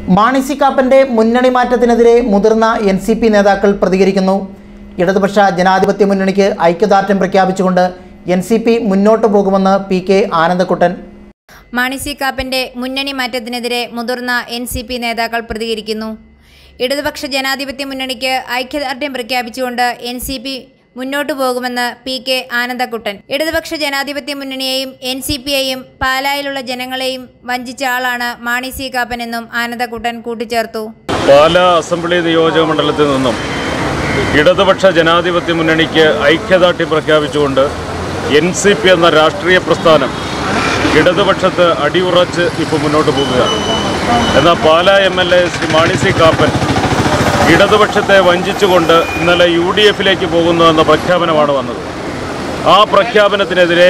Mani C കാപ്പന്റെ മുന്നണി മാറ്റത്തിനെതിരെ മുതിർന്ന എൻ സി പി നേതാക്കൾ പ്രതികരിക്കുന്നു ഇടതുപക്ഷ ജനാധിപത്യ മുന്നണിക്ക് ഐക്യദാർഢ്യം പ്രഖ്യാപിച്ചുകൊണ്ട് എൻ സി പി മുന്നോട്ടു പോകുമെന്ന് P K Anandakuttan Mani C കാപ്പന്റെ മുന്നണി മാറ്റത്തിനെതിരെ മുതിർന്ന എൻ സി പി നേതാക്കൾ പ്രതികരിക്കുന്നു ഇടതുപക്ഷ ജനാധിപത്യ മുന്നണിക്ക് ഐക്യദാർഢ്യം പ്രഖ്യാപിച്ചുകൊണ്ട് എൻ സി പി മുന്നോട്ടു പോകുമെന്ന് പി കെ ആനന്ദക്കുട്ടൻ ഇടതുപക്ഷ ജനാധിപത്യ മുന്നണിയെയും എൻ സി പിയെയും പാലായിലുള്ള ജനങ്ങളെയും വഞ്ചിച്ച ആളാണ് മാണി സി കാപ്പനെന്നും ആനന്ദക്കുട്ടൻ കൂട്ടിച്ചേർത്തു പാലാ അസംബ്ലി നിയോജക മണ്ഡലത്തിൽ നിന്നും ഇടതുപക്ഷ ജനാധിപത്യ മുന്നണിക്ക് ഐക്യദാർഢ്യം പ്രഖ്യാപിച്ചുകൊണ്ട് എൻ സി പി എന്ന രാഷ്ട്രീയ പ്രസ്ഥാനം ഇടതുപക്ഷത്ത് അടിയുറച്ച് ഇപ്പോൾ മുന്നോട്ട് പോകുകയാണ് എന്നാൽ Pala M L A Shri Mani C Kappan ഇടതുപക്ഷത്തെ വഞ്ചിച്ചുകൊണ്ട് ഇന്നലെ യു ഡി എഫിലേക്ക് പോകുന്നു എന്ന പ്രഖ്യാപനമാണ് വന്നത് ആ പ്രഖ്യാപനത്തിനെതിരെ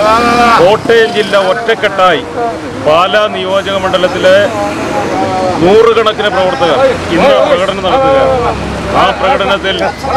കോട്ടയം ജില്ല ഒറ്റക്കെട്ടായി പാലാ നിയോജക മണ്ഡലത്തിലെ നൂറുകണക്കിന് പ്രവർത്തകർ ഇന്ന് പ്രകടനം നടത്തുകയാണ് ആ പ്രകടനത്തിൽ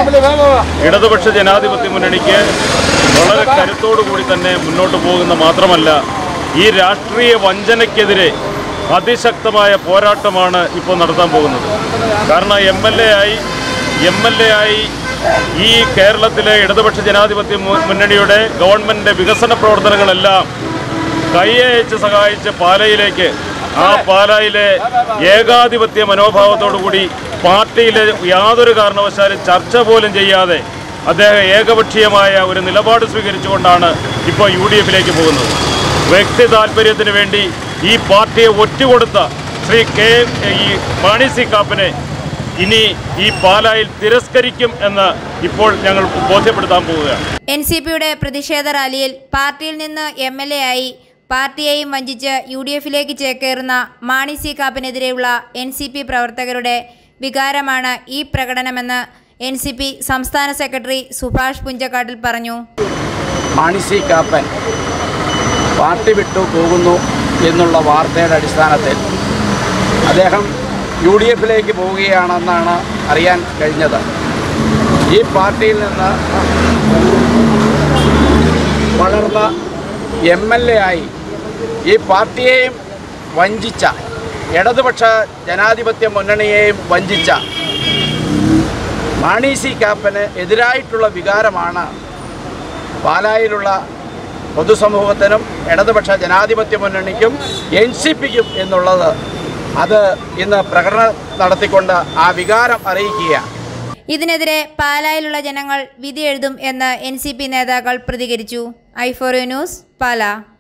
ഇടതുപക്ഷ ജനാധിപത്യ മുന്നണിക്ക് വളരെ കരുത്തോടു കൂടി തന്നെ മുന്നോട്ട് പോകുന്ന മാത്രമല്ല ഈ രാഷ്ട്രീയ വഞ്ചനയ്ക്കെതിരെ അതിശക്തമായ പോരാട്ടമാണ് ഇപ്പോൾ നടത്താൻ പോകുന്നത് കാരണം എം എൽ എ ആയി എം എൽ എ ആയി ഈ കേരളത്തിലെ ഇടതുപക്ഷ ജനാധിപത്യ മു- മുന്നണിയുടെ ഗവൺമെൻറ്റിൻ്റെ വികസന പ്രവർത്തനങ്ങളെല്ലാം കൈയയച്ച് സഹായിച്ച് പാലയിലേക്ക് ആ പാലായിലെ ഏകാധിപത്യ മനോഭാവത്തോടുകൂടി പാർട്ടിയിലെ യാതൊരു കാരണവശാലും ചർച്ച പോലും ചെയ്യാതെ അദ്ദേഹം ഏകപക്ഷീയമായ ഒരു നിലപാട് സ്വീകരിച്ചുകൊണ്ടാണ് ഇപ്പോൾ യു ഡി എഫിലേക്ക് പോകുന്നത് വ്യക്തി താല്പര്യത്തിന് വേണ്ടി ഈ പാർട്ടിയെ ഒറ്റുകൊടുത്ത ശ്രീ കെ ഈ മാണി സി കാപ്പനെ ഇനി ഈ പാലായിൽ തിരസ്കരിക്കും എന്ന് ഇപ്പോൾ ഞങ്ങൾ ബോധ്യപ്പെടുത്താൻ പോവുകയാണ് എൻ സി പിയുടെ പ്രതിഷേധ റാലിയിൽ പാർട്ടിയിൽ നിന്ന് എം എൽ എ ആയി പാർട്ടിയെയും വഞ്ചിച്ച് യു ഡി എഫിലേക്ക് ചേക്കേറുന്ന മാണി സി കാപ്പിനെതിരെയുള്ള എൻ സി പി പ്രവർത്തകരുടെ വികാരമാണ് ഈ പ്രകടനമെന്ന് എൻ സി പി സംസ്ഥാന സെക്രട്ടറി സുഭാഷ് പുഞ്ചക്കാട്ടിൽ പറഞ്ഞു മാണി സി കാപ്പൻ പാർട്ടി വിട്ടു പോകുന്നു എന്നുള്ള വാർത്തയുടെ അടിസ്ഥാനത്തിൽ അദ്ദേഹം യു ഡി എഫിലേക്ക് പോവുകയാണെന്നാണ് അറിയാൻ കഴിഞ്ഞത് ഈ പാർട്ടിയിൽ നിന്ന് വളർന്ന എം എൽ എ ആയി ഈ പാർട്ടിയെയും വഞ്ചിച്ച ഇടതുപക്ഷ ജനാധിപത്യ മുന്നണിയെയും വഞ്ചിച്ച മാണി സി കാപ്പന് എതിരായിട്ടുള്ള വികാരമാണ് പാലായിലുള്ള പൊതുസമൂഹത്തിനും ഇടതുപക്ഷ ജനാധിപത്യ മുന്നണിക്കും എൻ സി പിക്കും എന്നുള്ളത് അത് ഇന്ന് പ്രകടനം നടത്തിക്കൊണ്ട് ആ വികാരം അറിയിക്കുകയാണ് ഇതിനെതിരെ പാലായിലുള്ള ജനങ്ങൾ വിധി എഴുതും എന്ന് എൻ സി പി നേതാക്കൾ പ്രതികരിച്ചു ഐഫോറിയോ ന്യൂസ് പാല